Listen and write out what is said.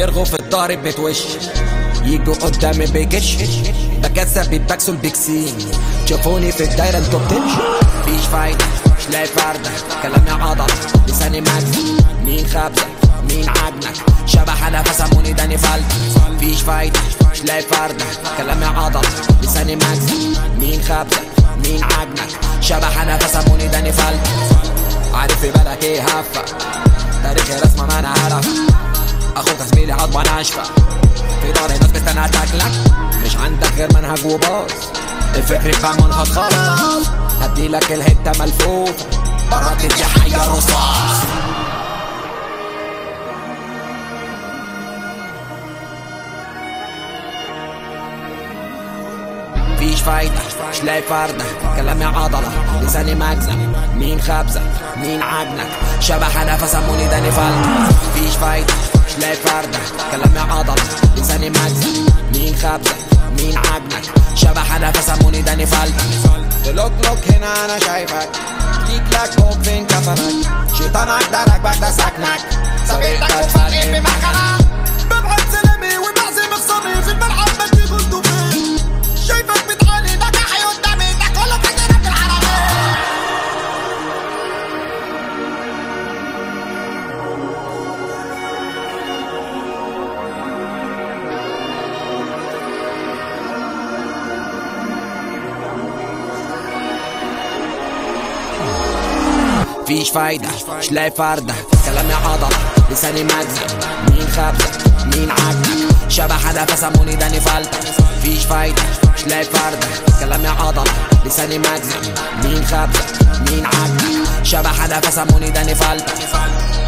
يرغوا في الظهر بتوش يجوا قدامي بيكش بكسب بيتباكسوا البيكسين شافوني في الدايرة انتوا بتمشوا مفيش فايدة مش لاقي فردة كلامي عضل لساني مجزي مين خبزة مين عجنك شبح انا فسموني داني فلت مفيش فايدة مش لاقي فردة كلامي عضل لساني مجزي مين خبزة مين عجنك شبح انا فسموني داني فلت عارف في بالك ايه هفة تاريخي رسمة ما انا عارف اخوك زميلي عضمة ناشفة في دار ناس بستنى تاكلك مش عندك غير منهج وباص الفكر قانون خلاص هديلك الهتة ملفوفة برا تدي حية رصاص مفيش فايدة مش لاقي فردة كلامي عضلة لساني مجزم مين خبزة مين عجنك شبح انا فسموني داني فلت مفيش فايدة مش لاقي فردة كلامي عضلة لساني مجزم مين خبزة مين عجنك شبح انا فسموني داني فلت لوك لوك هنا انا شايفك ليك لك فوق فين كفنك شيطانك درك بعد سكنك سبيتك وفريق بمكانك ببعت سلامي وبعزم خصامي في الملعب بدي كنتو فين شايفك بتعاني نجاحي قدامي ده كله فاكرك بالعربي مفيش فايدة مش لاقي فردة كلامي عضلة لساني مجزم مين خبزة مين عجنك شبح انا فسموني داني فلتة مفيش فايدة مش لاقي فردة كلامي عضلة لساني مجزم مين خبزة مين عجنك شبح انا فسموني داني فلتة